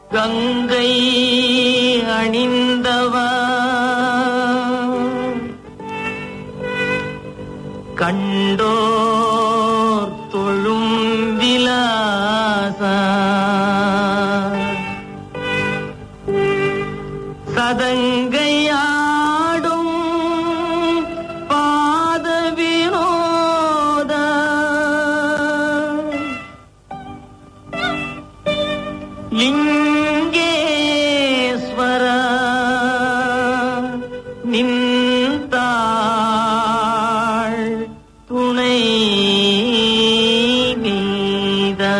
கங்கை அணிந்தவா கண்டோர் தொழும் விலாசா சதங்கையாடும் பாத வினோத லிங்கேஸ்வர நின்றாள் துணை நீதா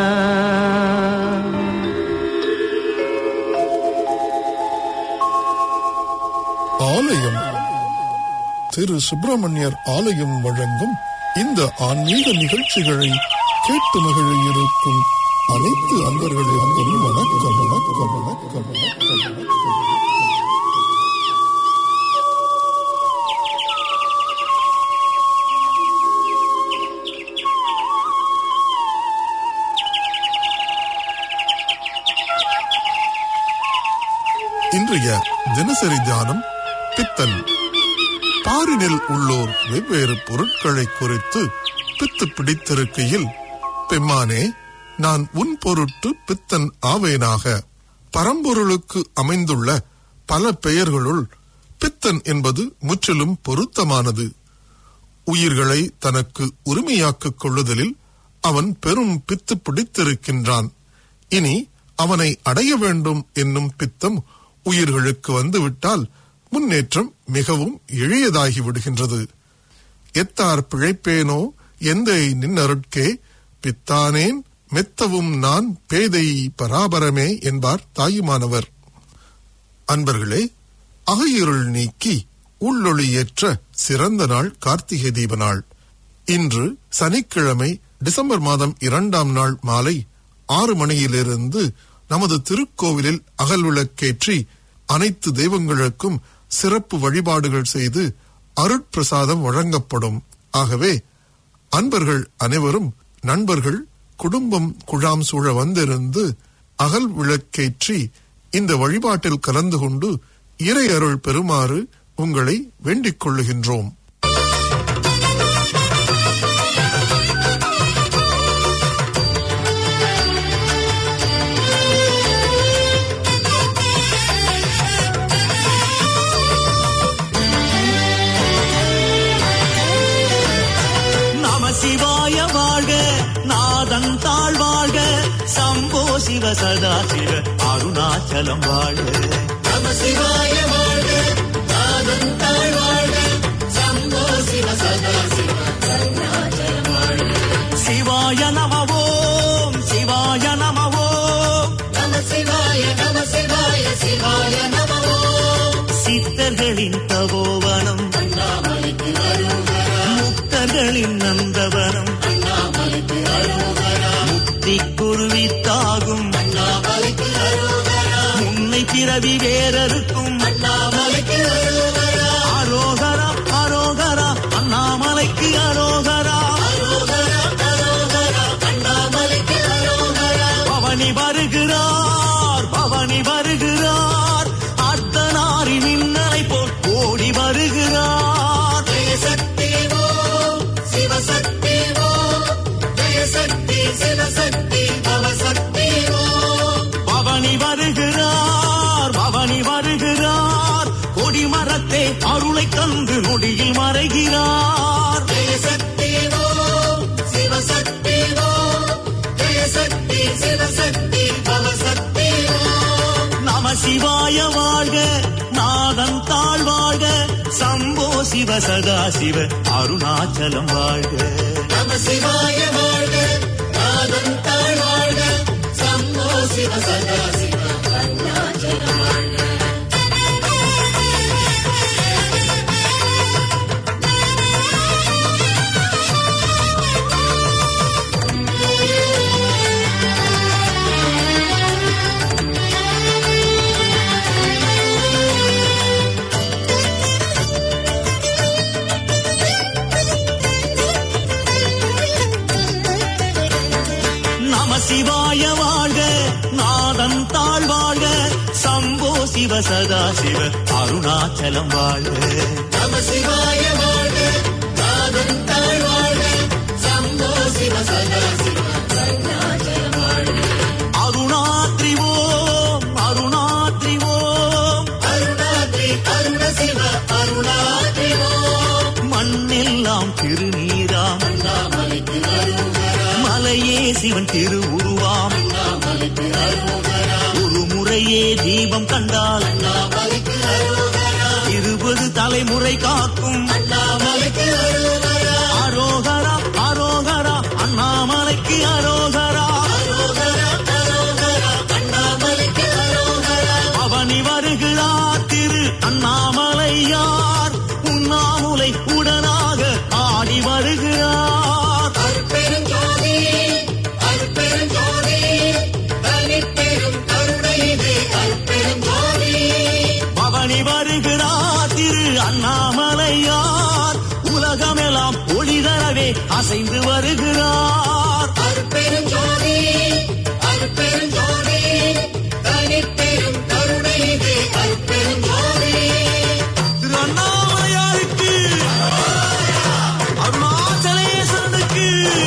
ஆலயம் திரு சுப்பிரமணியர் ஆலயம் வழங்கும் இந்த ஆன்மீக நிகழ்ச்சிகளை கேட்டு மகிழ இருக்கும் அனைத்து அன்பர்களுக்கும் வணக்கம் வணக்கம் வணக்கம் வணக்கம் வணக்கம் இன்றைய தினசரி தியானம் பித்தன் பாரினில் உள்ளோர் வெவ்வேறு பொருட்களை குறித்து பித்து பிடித்திருக்கையில் பெம்மானே நான் உன் பொருட்டு பித்தன் ஆவேனாக பரம்பொருளுக்கு அமைந்துள்ள பல பெயர்களுள் பித்தன் என்பது முற்றிலும் பொருத்தமானது உயிர்களை தனக்கு உரிமையாக்கிக் கொள்ளுதலில் அவன் பெரும் பித்து பிடித்திருக்கின்றான் இனி அவனை அடைய வேண்டும் என்னும் பித்தம் உயிர்களுக்கு வந்துவிட்டால் முன்னேற்றம் மிகவும் எளியதாகி விடுகின்றது எத்தார் பிழைப்பேனோ எந்தை நின்னருட்கே பித்தானேன் மெத்தவும் நான் பேதை பராபரமே என்பார் தாயுமானவர் அன்பர்களே அகையிருள் நீக்கி உள்ளொளியேற்ற சிறந்த நாள் கார்த்திகை தீப நாள் இன்று சனிக்கிழமை டிசம்பர் மாதம் இரண்டாம் நாள் மாலை ஆறு மணியிலிருந்து நமது திருக்கோவிலில் அகல் விளக்கேற்றி அனைத்து தெய்வங்களுக்கும் சிறப்பு வழிபாடுகள் செய்து அருட்பிரசாதம் வழங்கப்படும் ஆகவே அன்பர்கள் அனைவரும் நண்பர்கள் குடும்பம் குழாம் சூழ வந்திருந்து அகல் விளக்கேற்றி இந்த வழிபாட்டில் கலந்து கொண்டு இறை அருள் பெறுமாறு உங்களை வேண்டிக் கொள்ளுகின்றோம் நம சிவாய வாழ்க நாதன் தாழ் வாழ்க சம்போ சிவ சதா சிவ அருணாச்சலம் வாழ்க நம சிவாய வாழ்க நாதன் தாழ் வாழ்க சம்போ சிவ சதா சிவ சிவாய நம ஓம் சிவாய நம ஓம் நம சிவாய நம சிவாய சிவாய நம ஓம் சித்தர்களின் தவோவனம் முக்தர்களின் நந்தவனம் முக்தி குருவித்தாகும் முன்னை பிறவி வேறறுக்கும் அரோகரா அரோகரா அண்ணாமலைக்கு அரோகரா பவனி வருகிறார் பவனி வருகிறார் அர்த்தனாரி மின்னலை போல் ஓடி வருகிறார் ஜெயசக்தி ஓம் சிவசக்தி ஓம் ஜெயசக்தி சிவசக்தி பவசக்தி ஓம் பவனி வருகிறார் பவனி வருகிறார் கொடிமரத்தே அருளை தந்து நொடியில் மறைகிறார் ஜெயசக்தி ஓம் சிவசக்தி ஓம் ஜெயசக்தி சிவசக்தி பவசக்தி ஓம் நம சிவாய வாழ்க நாதன் தாழ் வாழ்க சம்போ சிவ சதா சிவ அருணாச்சலம் வாழ்க நம சிவாய வாழ்க நாதன் தாழ் வாழ்க சம்போ சிவ சதா சிவ அருணாச்சலம் வாழ்க நம சிவாய வாழ்க நாதன் தாழ் சம்போ சிவ சதா சிவ அருணாச்சலம் வாழ நம சிவாய வாழ்க நாதன் தாழ் வாழ்க சம்போ சிவ சதா சிவ அருணாச்சலம் வாழ்க அருணாத்ரி ஓம் அருணாத்ரி ஓம் அருணாத்ரி அருண சிவ அருணாத்ரி ஓம் மண்ணெல்லாம் திருநீராம் அண்ணாமலைக்கு அருகரா மலையே சிவன் திருவுருவாம் அண்ணாமலைக்கு அருகரா ஒரு முறையே தீபம் கண்டால் அண்ணாமலைக்கு அருகரா இருபது தலைமுறை காக்கும் அண்ணாமலைக்கு அருகரா அரோகரா அரோகரா அண்ணாமலைக்கு அரோகரா அரோகரா அரோகரா அண்ணாமலைக்கு அரோகரா அவனி வருகிறார் திரு அண்ணாமலையார் உண்ணாமுலை உடனாக ஆடி வருகிறார் அருட்பெருஞ்சோதி அருட்பெருஞ்சோதி தனிப்பெரும் கருணை இது அருட்பெருஞ்சோதி பவனி வருகிறார் திரு அண்ணாமலையார் உலகமெல்லாம் ஒளி தரவே அசைந்து வருகிறார் அருட்பெருஞ்சோதி அருட்பெருஞ்சோதி தனிப்பெரும் கருணை இது அருட்பெருஞ்சோதி திரு அண்ணாமலையாருக்கு அருணாச்சலேஸ்வரனுக்கு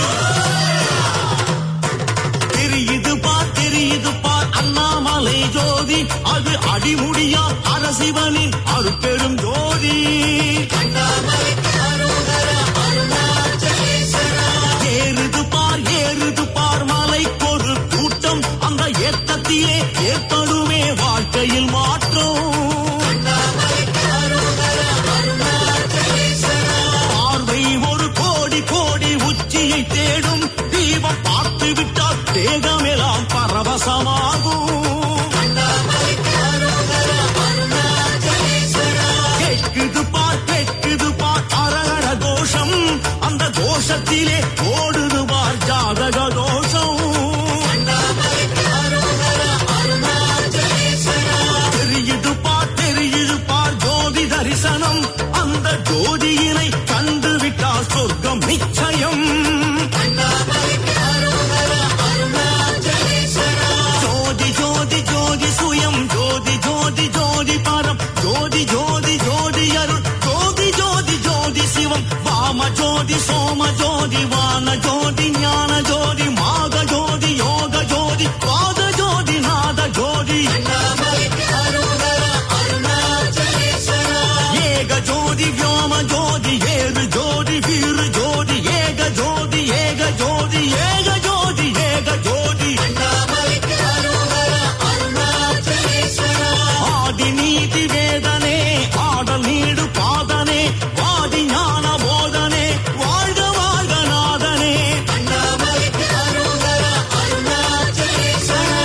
தெரியுது பார் தெரியுது பார் அண்ணாமலை ஜோதி அது அடிமுடியா அரசிவனின் அருட்பெரும் ஜோதி அண்ணாமலைக்கு அரோகரா அருணாச்சலேஸ்வரா ஏறுது பார் ஏறுது பார் மலைக்கொரு கூட்டம் அந்த ஏத்தத்திலே ஏற்படுமே வாழ்க்கையில் மாற்றம் அண்ணாமலைக்கு அரோகரா அருணாச்சலேஸ்வரா பார்வை ஒரு கோடி கோடி உச்சியை தேடும் தீபம் பார்த்து விட்டால் தேகமெல்லாம் பரவசமாகும் அண்ணாமலைக்கு அரோகரா அருணாச்சலேஸ்வரா கேட்குது பார் கேட்குது பார் அரகர கோஷம் அந்த கோஷத்திலே ஓடுது பார் ஜாதக தோஷம் அண்ணாமலைக்கு அரோகரா அருணாச்சலேஸ்வரா தெரியுது பார் தெரியுது பார் ஜோதி தரிசனம் அந்த ஜோதியினை கண்டு விட்டால் சொர்க்கம் நிச்சயம் அண்ணாமலைக்கு அரோகரா அருணாச்சலேஸ்வரா ஜோதி ஜோதி ஜோதி சுயம் ஜோதி ஜோதி ஜோதி பரம் ஜோதி ஜோதி ஜோதி அருள் ஜோதி ஜோதி ஜோதி சிவம் வாம ஜோதி சோம ஜோதி வான ஜோதி ஞான ஜோதி மாக ஜோதி யோக ஜோதி பாத ஜோதி நாத ஜோதி அண்ணாமலைக்கு அரோகரா அருணாச்சலேஸ்வரா ஏக ஜோதி வியோம ஜோதி ஏறு ஜோதி வீரு ஜோதி ஏக ஜோதி ஏக ஜோதி ஏக ஜோதி ஏக ஜோதி அண்ணாமலைக்கு அரோகரா அருணாச்சலேஸ்வரா ஆதி நீதி வேதனே ஆடல் நீடு பாதனே வாதி ஞான போதனே வாழ்க வாழ்க நாதனே அண்ணாமலைக்கு அரோகரா அருணாச்சலேஸ்வரா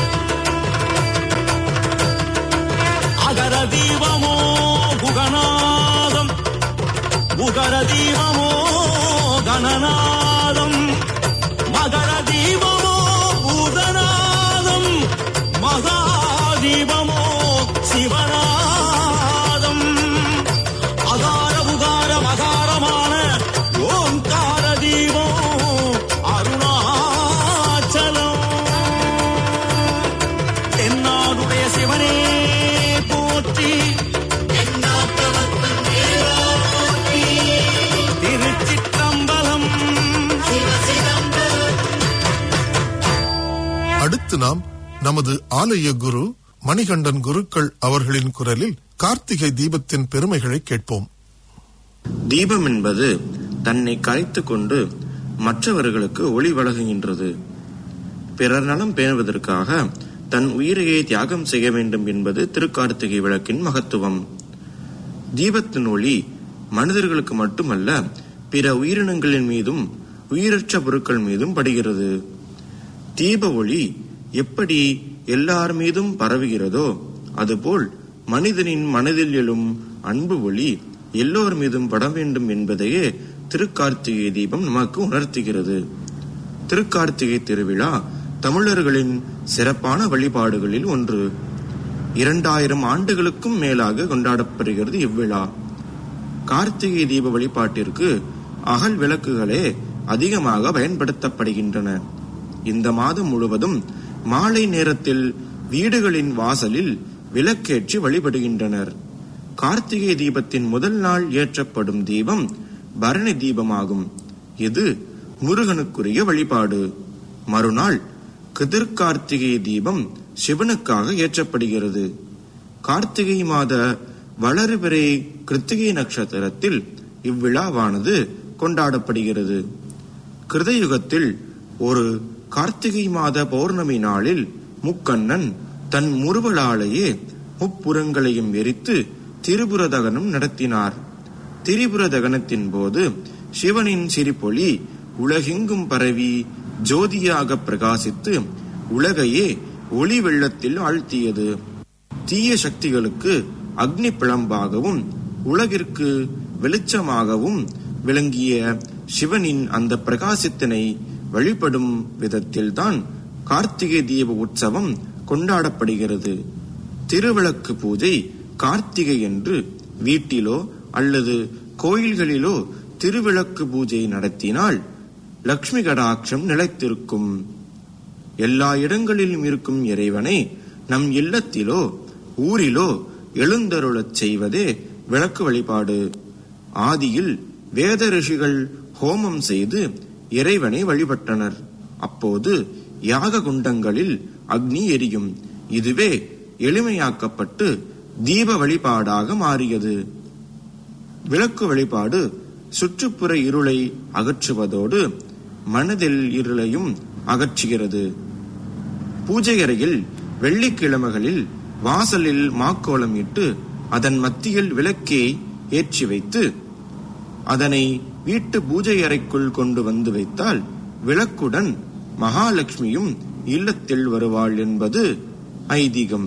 அகர தீபமோ புகநாதம் உகர தீபமோ கணநாதம் மகர தீபமோ பூதநாதம் மகாதீபமோ சிவநாதம் அகார உகார மகாரமான ஓங்கார தீபம் அருணாச்சலம் தென்னாடுடைய சிவனே போற்றி எண்ணாட்டவர்க்கும் தேவா போற்றி திருச்சிற்றம்பலம் சிவசிதம்பரம் அடுத்து நாம் நமது ஆலய குரு மணிகண்டன் குருக்கள் அவர்களின் குரலில் கார்த்திகை தீபத்தின் பெருமைகளை கேட்போம் தீபம் என்பது தன்னை கரைத்துக் கொண்டு மற்றவர்களுக்கு ஒளி வழங்குகின்றது பிறர் நலம் பேணுவதற்காக தன் உயிரையே தியாகம் செய்ய வேண்டும் என்பது திருக்கார்த்திகை விளக்கின் மகத்துவம் தீபத்தின் ஒளி மனிதர்களுக்கு மட்டுமல்ல பிற உயிரினங்களின் மீதும் உயிரற்ற பொருட்கள் மீதும் படுகிறது தீப ஒளி எப்படி எல்லார் மீதும் பரவுகிறதோ அதுபோல் மனிதனின் மனதில் எழும் அன்பு ஒளி எல்லோர் மீதும் பட வேண்டும் என்பதையே திருக்கார்த்திகை தீபம் நமக்கு உணர்த்துகிறது திருக்கார்த்திகை திருவிழா தமிழர்களின் சிறப்பான வழிபாடுகளில் ஒன்று இரண்டாயிரம் ஆண்டுகளுக்கும் மேலாக கொண்டாடப்படுகிறது இவ்விழா கார்த்திகை தீப வழிபாட்டிற்கு அகல் விளக்குகளே அதிகமாக பயன்படுத்தப்படுகின்றன இந்த மாதம் முழுவதும் மாலை நேரத்தில் வீடுகளின் வாசலில் விளக்கேற்றி வழிபடுகின்றனர் கார்த்திகை தீபத்தின் முதல் நாள் ஏற்றப்படும் தீபம் பரணி தீபமாகும் இது முருகனுக்குரிய வழிபாடு மறுநாள் கதிர் கார்த்திகை தீபம் சிவனுக்காக ஏற்றப்படுகிறது கார்த்திகை மாத வளர்பிறை கிருத்திகை நட்சத்திரத்தில் இவ்விழாவானது கொண்டாடப்படுகிறது கிருதயுகத்தில் ஒரு கார்த்திகை மாத பௌர்ணமி நாளில் முக்கண்ணன் தன் முறுவலாலேயே முப்புறங்களையும் எரித்து திரிபுர தகனம் நடத்தினார் திரிபுர தகனத்தின் போது சிவனின் சிரிப்பொளி உலகெங்கும் பரவி ஜோதியாக பிரகாசித்து உலகையே ஒளி வெள்ளத்தில் ஆழ்த்தியது தீய சக்திகளுக்கு அக்னி பிளம்பாகவும் உலகிற்கு வெளிச்சமாகவும் விளங்கிய சிவனின் அந்த பிரகாசத்தினை வழிபடும் விதத்தில்தான் கார்த்திகை தீப உற்சவம் கொண்டாடப்படுகிறது திருவிளக்கு பூஜை கார்த்திகை என்று வீட்டிலோ அல்லது கோயில்களிலோ திருவிளக்கு பூஜை நடத்தினால் லக்ஷ்மி கடாட்சம் நிலைத்திருக்கும் எல்லா இடங்களிலும் இருக்கும் இறைவனை நம் இல்லத்திலோ ஊரிலோ எழுந்தருளச் செய்வதே விளக்கு வழிபாடு ஆதியில் வேத ரிஷிகள் ஹோமம் செய்து இறைவனை வழிபட்டனர் அப்போது யாக குண்டங்களில் அக்னி எரியும் இதுவே எளிமையாக்கப்பட்டு தீப வழிபாடாக மாறியது விளக்கு வழிபாடு சுற்றுப்புற இருளை அகற்றுவதோடு மனதில் இருளையும் அகற்றுகிறது பூஜை அறையில் வெள்ளிக்கிழமைகளில் வாசலில் மாக்கோலம் இட்டு அதன் மத்தியில் விளக்கே ஏற்றி வைத்து அதனை வீட்டு பூஜை அறைக்குள் கொண்டு வந்து வைத்தால் விளக்குடன் மகாலட்சுமியும் இல்லத்தில் வருவாள் என்பது ஐதீகம்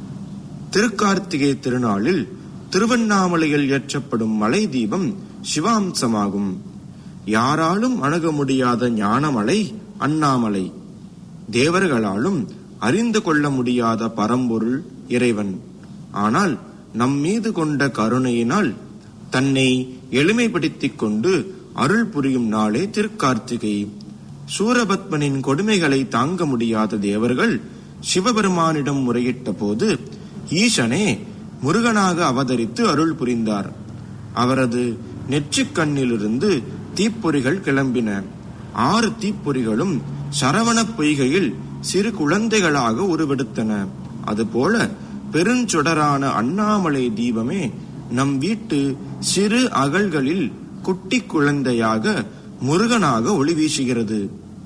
திருக்கார்த்திகை திருநாளில் திருவண்ணாமலையில் ஏற்றப்படும் மலை தீபம் சிவாம்சமாகும் யாராலும் அணுக முடியாத ஞானமலை அண்ணாமலை தேவர்களாலும் அறிந்து கொள்ள முடியாத பரம்பொருள் இறைவன் ஆனால் நம் மீது கொண்ட கருணையினால் தன்னை எளிமைப்படுத்திக் கொண்டு அருள் புரியும் நாளே திருக்கார்த்திகை சூரபத்மனின் கொடுமைகளை தாங்க முடியாத தேவர்கள் சிவபெருமானிடம் முறையிட்ட போது ஈசனே முருகனாக அவதரித்து அருள் புரிந்தார் அவரது நெற்றிக் கண்ணிலிருந்து தீப்பொறிகள் கிளம்பின ஆறு தீப்பொறிகளும் சரவணப் பொய்கையில் சிறு குழந்தைகளாக உருவெடுத்தன அதுபோல பெருஞ்சுடரான அண்ணாமலை தீபமே நம் வீட்டு சிறு அகல்களில் குட்டி குழந்தையாக முருகனாக ஒளி வீசுகிறது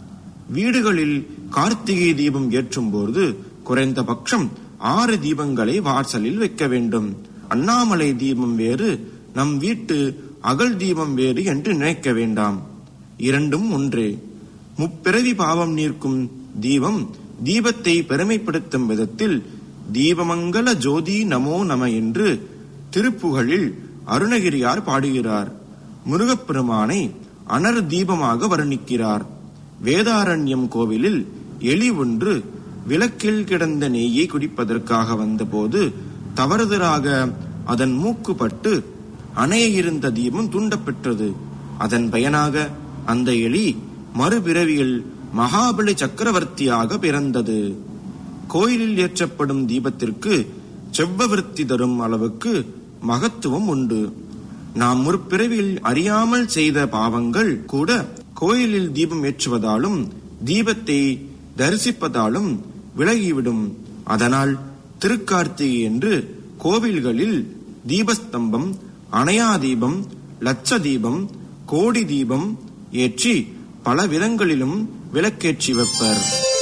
வீடுகளில் கார்த்திகை தீபம் ஏற்றும் போது குறைந்தபட்சம் ஆறு தீபங்களை வாசலில் வைக்க வேண்டும் அண்ணாமலை தீபம் வேறு நம் வீட்டு அகல் தீபம் வேறு என்று நினைக்க வேண்டாம் இரண்டும் ஒன்றே முப்பிறவி பாவம் நீர்க்கும் தீபம் தீபத்தை பெருமைப்படுத்தும் விதத்தில் தீபமங்கல ஜோதி நமோ நம என்று திருப்புகழில் அருணகிரியார் பாடுகிறார் முருகப்பெருமானை அனர் தீபமாக வர்ணிக்கிறார் வேதாரண்யம் கோவிலில் எலி ஒன்று விளக்கில் கிடந்த நெய்யை குடிப்பதற்காக வந்தபோது தவறுதலாக அதன் மூக்கு பட்டு அணைய இருந்த தீபம் துண்டப்பெற்றது அதன் பயனாக அந்த எலி மறுபிறவியில் மகாபலி சக்கரவர்த்தியாக பிறந்தது கோயிலில் ஏற்றப்படும் தீபத்திற்கு செவ்வவிருத்தி தரும் அளவுக்கு மகத்துவம் உண்டு நாம் முற்பிறவியில் அறியாமல் செய்த பாவங்கள் கூட கோயிலில் தீபம் ஏற்றுவதாலும் தீபத்தை தரிசிப்பதாலும் விலகிவிடும் அதனால் திருக்கார்த்திகை என்று கோவில்களில் தீபஸ்தம்பம் அணையா தீபம் லட்ச தீபம் கோடி தீபம் ஏற்றி பல விதங்களிலும் விளக்கேற்றி வைப்பர்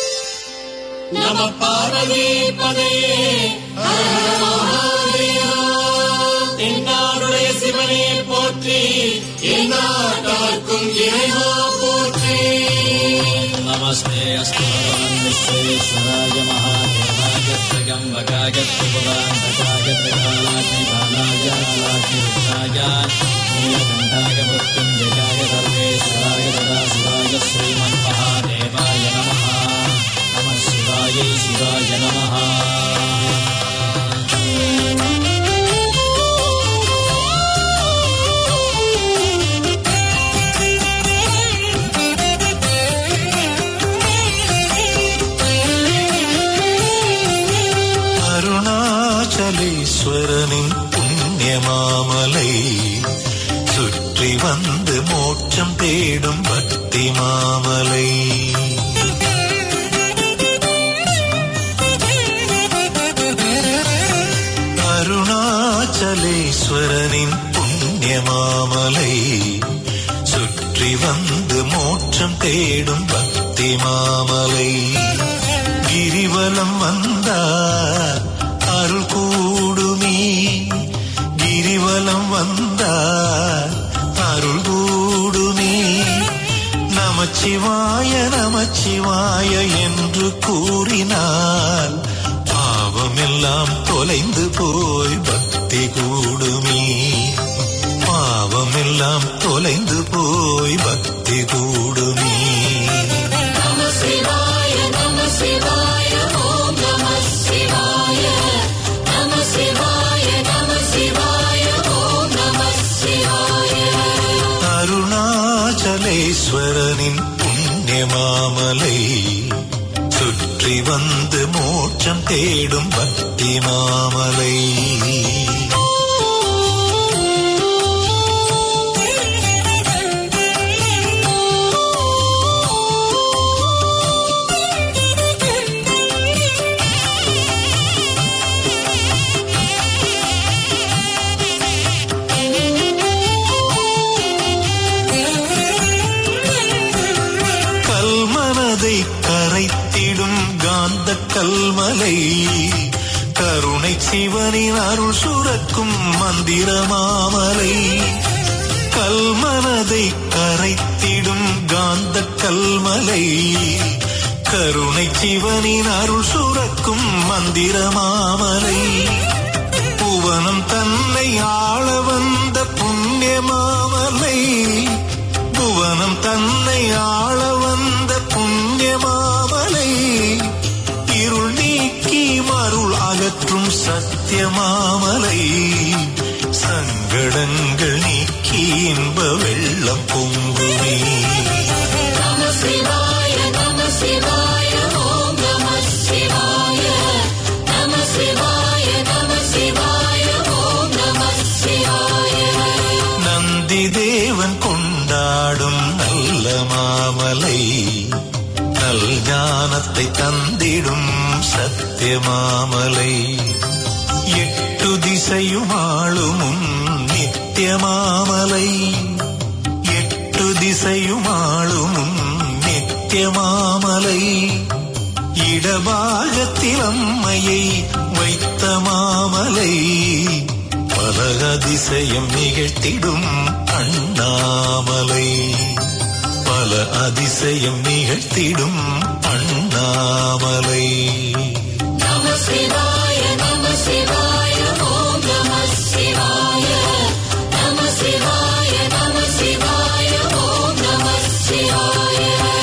நம பார்வதி பதையே தென்னாடுடைய சிவனே போற்றி எந்நாட்டார்க்கும் இறைவா போற்றி नमस्ते अस्तु भगवान् विश्वेश्वराय महादेवाय त्र्यम्बकाय त्रिपुरान्तकाय त्रिकालाग्निकालाय लाग्निरुद्राय नीलकण्ठाय मृत्युञ्जयाय सर्वेश्वराय सदाशिवाय श्रीमन्महादेवाय नमः नमः शिवायै शिवाय नमः Thank you. அருணாச்சலேஸ்வரனின் புண்ணிய மாமலை சுற்றி வந்து மோட்சம் தேடும் பக்தி மாமலை அருணாச்சலேஸ்வரனின் புண்ணிய மாமலை சுற்றி வந்து மோட்சம் தேடும் பக்தி மாமலை கிரிவலம் வந்தார் அருள் கூடுமே கிரிவலம் வந்தார் அருள் கூடுமே நமச்சிவாய நமச்சிவாய என்று கூறினார் பாவமெல்லாம் தொலைந்து போய் பக்தி கூடுமே பாவமெல்லாம் தொலைந்து போய் பக்தி கூடுமே நம சிவாய நம சிவாய ஓம் நம சிவாய நம சிவாய நம சிவாய ஓம் நம சிவாய அருணாச்சலேஸ்வரனின் புண்ணிய மாமலை சுற்றி வந்து மோட்சம் தேடும் பக்தி மாமலை கல்மனதை கரைத்திடும் காந்த கல்மலை கருணை சிவனின் அருள் சுரக்கும் மந்திர மாமலை கல்மனதை கரைத்திடும் காந்த கல்மலை கருணை சிவனின் அருள் சுரக்கும் மந்திர மாமலை புவனம் தன்னை ஆள வந்த புண்ணிய மாமலை புவனம் தன்னை ஆள வந்த புண்ணிய மாமலை இருள் நீக்கி மருள் அகற்றும் சத்திய மாமலை சங்கடங்கள் நீக்கி இன்ப வெள்ளம் பொங்குமே நம சிவாய நம சிவாய ஓம் நம சிவாய நம சிவாய நம சிவாய ஓம் நம சிவாய நந்தி தேவன் கொண்டாடும் நல்ல மாமலை நல் ஞானத்தை தந்திடும் சத்திய மாமலை எட்டு திசையும் ஆளுமும் நித்திய மாமலை எட்டு திசையும் ஆளுமும் நித்திய மாமலை இடபாகத்தில் அம்மையை வைத்த மாமலை பல அதிசயம் நிகழ்த்திடும் அண்ணாமலை பல அதிசயம் நிகழ்த்திடும் அண்ணாமலை நம சிவாய நம சிவாய ஓம் நம சிவாய நம சிவாய நம சிவாய ஓம் நம சிவாய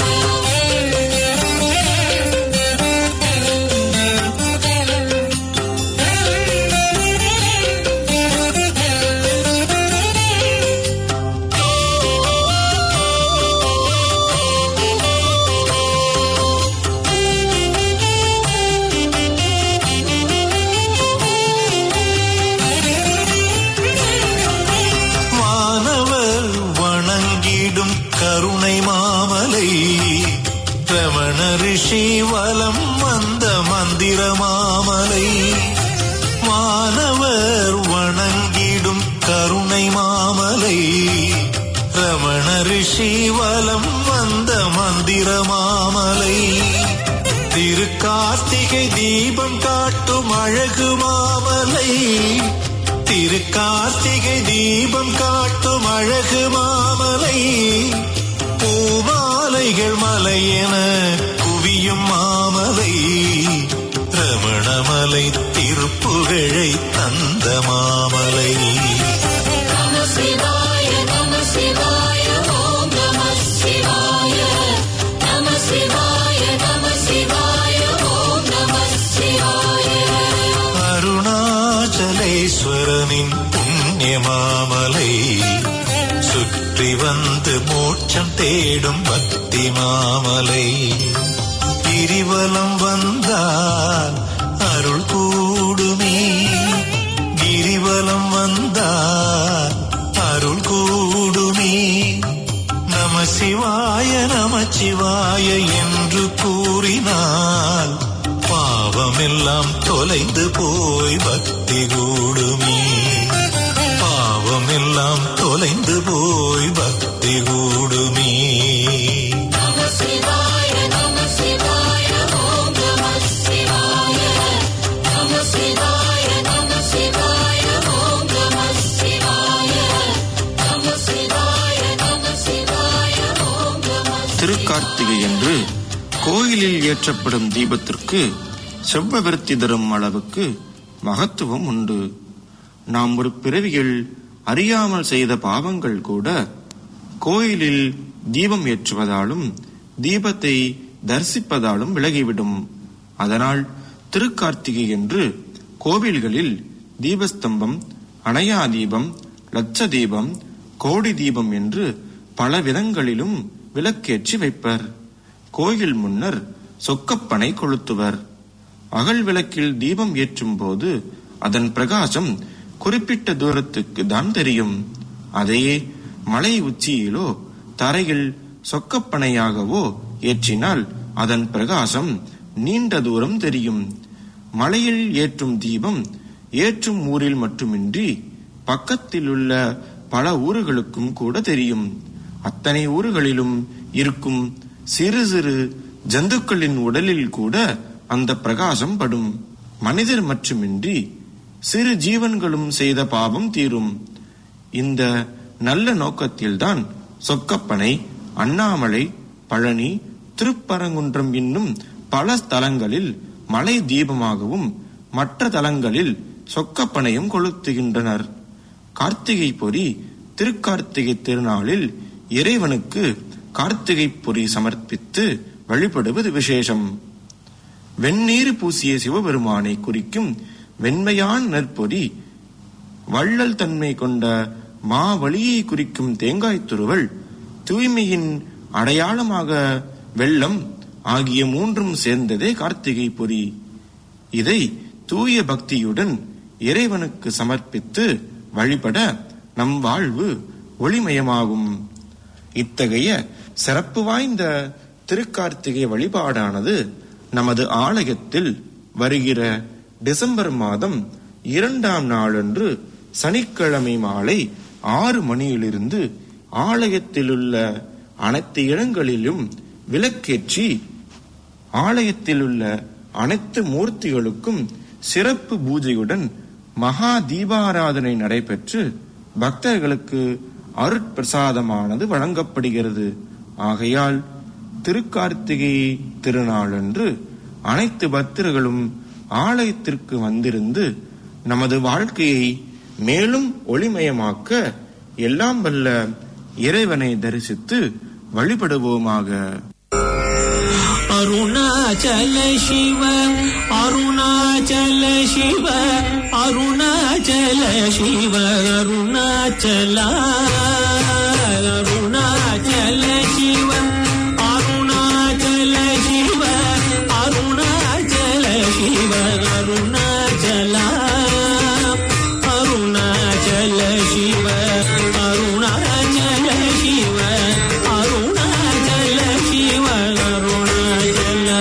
மாணவர் வணங்கிடும் கருணை மாமலை ரமண ரிஷி வலம் வந்த மந்திர மாமலை மாணவர் வணங்கிடும் கருணை மாமலை ரமண ரிஷி வலம் வந்த மந்திர மாமலை திரு கார்த்திகை தீபம் காட்டும் அழகு மாமலை திரு கார்த்திகை தீபம் காட்டும் அழகு மாமலை பூமாலைகள் மலையென குவியும் மாமலை ரமணமலை திருப்புகழை தந்த மாமலை நம சிவாய நம சிவாய ஓம் நம சிவாய நம சிவாய நம சிவாய ஓம் நம சிவாய அருணாச்சலேஸ்வரனின் புண்ணிய மாமலை சுற்றி வந்து மோட்சம் தேடும் பக்தி மாமலை கிரிவலம் வந்தால் அருள் கூடுமே எல்லாம் தொலைந்து போய் பக்தி கூடுமே பாவம் எல்லாம் தொலைந்து போய் பக்தி கூடுமே நம சிவாய நம சிவாய ஓம் நம சிவாய நம சிவாய நம சிவாய ஓம் நம சிவாய நம சிவாய நம சிவாய ஓம் நம திருக்கார்த்திகை என்று கோயிலில் ஏற்றப்படும் தீபத்திற்கு செவ்வவிருத்தி தரும் அளவுக்கு மகத்துவம் உண்டு நாம் ஒரு பிறவியில் அறியாமல் செய்த பாவங்கள் கூட கோயிலில் தீபம் ஏற்றுவதாலும் தீபத்தை தரிசிப்பதாலும் விலகிவிடும் அதனால் திருக்கார்த்திகை என்று கோவில்களில் தீபஸ்தம்பம் அணையா தீபம் லட்ச தீபம் கோடி தீபம் என்று பல விதங்களிலும் விளக்கேற்றி வைப்பர் கோயில் முன்னர் சொக்கப்பனை கொளுத்துவர் அகல் விளக்கில் தீபம் ஏற்றும் போது அதன் பிரகாசம் குறிப்பிட்ட தூரத்துக்கு தான் தெரியும் அதையே மலை உச்சியிலோ தரையில் சொக்கப்பனையாகவோ ஏற்றினால் அதன் பிரகாசம் நீண்ட தூரம் தெரியும் மலையில் ஏற்றும் தீபம் ஏற்றும் ஊரில் மட்டுமின்றி பக்கத்தில் உள்ள பல ஊர்களுக்கும் கூட தெரியும் அத்தனை ஊர்களிலும் இருக்கும் சிறு சிறு ஜந்துக்களின் உடலில் கூட அந்த பிரகாசம் படும் மனிதர் மட்டுமின்றி சிறு ஜீவன்களும் செய்த பாவம் தீரும் இந்த நல்ல நோக்கத்தில்தான் சொக்கப்பனை அண்ணாமலை பழனி திருப்பரங்குன்றம் இன்னும் பல ஸ்தலங்களில் மலை தீபமாகவும் மற்ற தலங்களில் சொக்கப்பனையும் கொளுத்துகின்றனர் கார்த்திகை பொறி திருக்கார்த்திகை திருநாளில் இறைவனுக்கு கார்த்திகை பொறி சமர்ப்பித்து வழிபடுவது விசேஷம் வெந்நீர் பூசிய சிவபெருமானை குறிக்கும் வெண்மையான் நற்பொறி வள்ளல் தன்மை கொண்ட மாவழியை குறிக்கும் தேங்காய் துருவல் தூய்மையின் அடையாளமாக வெள்ளம் ஆகிய மூன்றும் சேர்ந்ததே கார்த்திகை பொறி இதை தூய பக்தியுடன் இறைவனுக்கு சமர்ப்பித்து வழிபட நம் வாழ்வு ஒளிமயமாகும் இத்தகைய சிறப்பு வாய்ந்த திருக்கார்த்திகை வழிபாடானது நமது ஆலயத்தில் வருகிற டிசம்பர் மாதம் இரண்டாம் நாளன்று சனிக்கிழமை மாலை ஆறு மணியிலிருந்து ஆலயத்திலுள்ள அனைத்து இடங்களிலும் விளக்கேற்றி ஆலயத்தில் உள்ள அனைத்து மூர்த்திகளுக்கும் சிறப்பு பூஜையுடன் மகா தீபாராதனை நடைபெற்று பக்தர்களுக்கு அருட்பிரசாதமானது வழங்கப்படுகிறது ஆகையால் திருக்கார்த்திகை திருநாளன்று அனைத்து பக்தர்களும் ஆலயத்திற்கு வந்திருந்து நமது வாழ்க்கையை மேலும் ஒளிமயமாக்க எல்லாம் வல்ல இறைவனை தரிசித்து வழிபடுவோமாக அருணாச்சல சிவ அருணாச்சல சிவ அருணாச்சல சிவ அருணாச்சல அருணாச்சல சிவ அருணாச்சல சிவ அருணாச்சல சிவ அருணாச்சல அருணாச்சல சிவ அருணாச்சல சிவ அருணாச்சல சிவ அருணாச்சல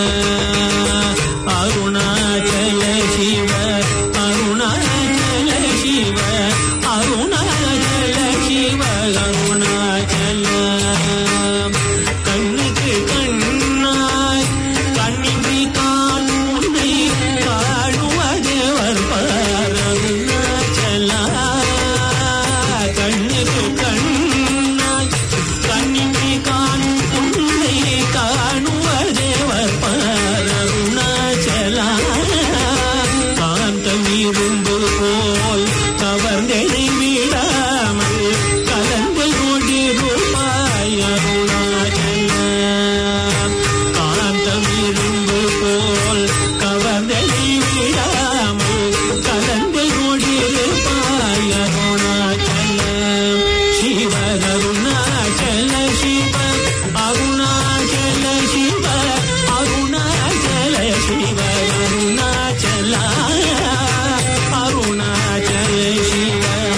அருணாச்சல சிவ அருணாச்சல சிவ அருணாச்சல சிவ அருணாச்சல கண்ணுக்கு கண்ணாய் கண்ணின்றி காண் உன்னை காணுவதேவர் பார் அருணாச்சலா கண்ணுக்கு கண்ணாய் கண்ணின்றி காண் உன்னை காணுவதேவர் பார் அருணாச்சலா காந்தம் இரும்பு போல் கவர்ந்தெனை விடாமல் கலந்து கொண்டிருப்பாய் அருணாச்சலா காந்தம் இரும்பு போல் கவர்ந்தெனை விடாமல் கலந்து கொண்டிருப்பாய் அருணாச்சலா சிவ அருணாச்சல சிவ அருணாச்சல சிவ அருணாச்சல சிவ அருணாச்சல அருணாச்சல சிவ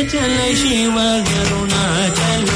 அருணாச்சல சிவ அருணாச்சல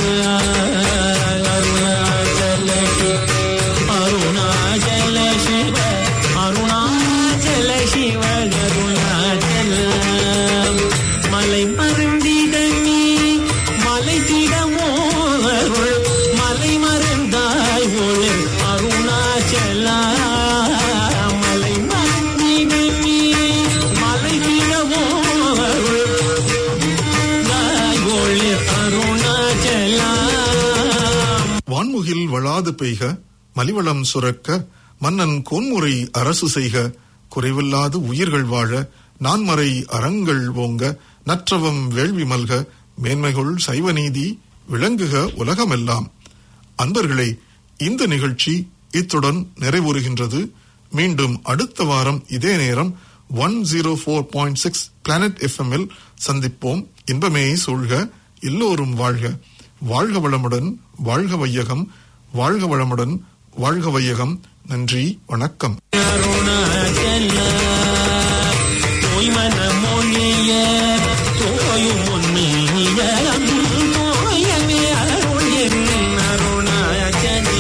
அருணாச்சல சிவ அருணாச்சல சிவ அருணாச்சல சிவ அருணாச்சல மலை மருந்திட நீ மலை திடமோ அருள் மலை மருந்தாய் ஒளி அருணாச்சலா மலை மருந்திட நீ மலை திடமோ அருள் தாய் ஒளி அருணாச்சலா வான்முகில் வளாது பெய்க மலிவளம் சுரக்க மன்னன் கோன்முறை அரசு செய்க குறைவில்லாது உயிர்கள் வாழ நான்மறை அறங்கள் ஓங்க நற்றவம் வேள்வி மல்க மேன்மைகள் சைவநீதி விளங்குக உலகமெல்லாம் அன்பர்களே இந்த நிகழ்ச்சி இத்துடன் நிறைவுறுகின்றது மீண்டும் அடுத்த வாரம் இதே நேரம் one zero four point six planet எஃப்எம்மில் சந்திப்போம் இன்பமே சூழ்க எல்லோரும் வாழ்க வாழ்க வளமுடன் வாழ்க வையகம் வாழ்க வளமுடன் வாழ்க வையகம் நன்றி வணக்கம் அருணாச்சல தோய்மன மொழிய தோயும் உன்மீனியம் தோயமே அருள் என் அருணாச்சல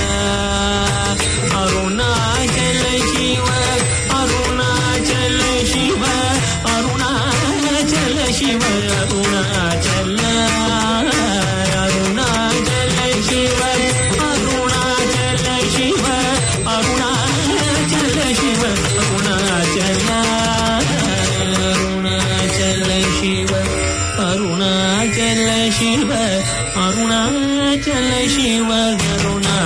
அருணாச்சல சிவ அருணாச்சல சிவ அருணாச்சல சிவ அருணாச்சல அருணாச்சல சிவ அருணாச்சல சிவ அருணாச்சல சிவ அருணாச்சல அருணாச்சல சிவ அருணாச்சல சிவ அருணாச்சல சிவ அருணா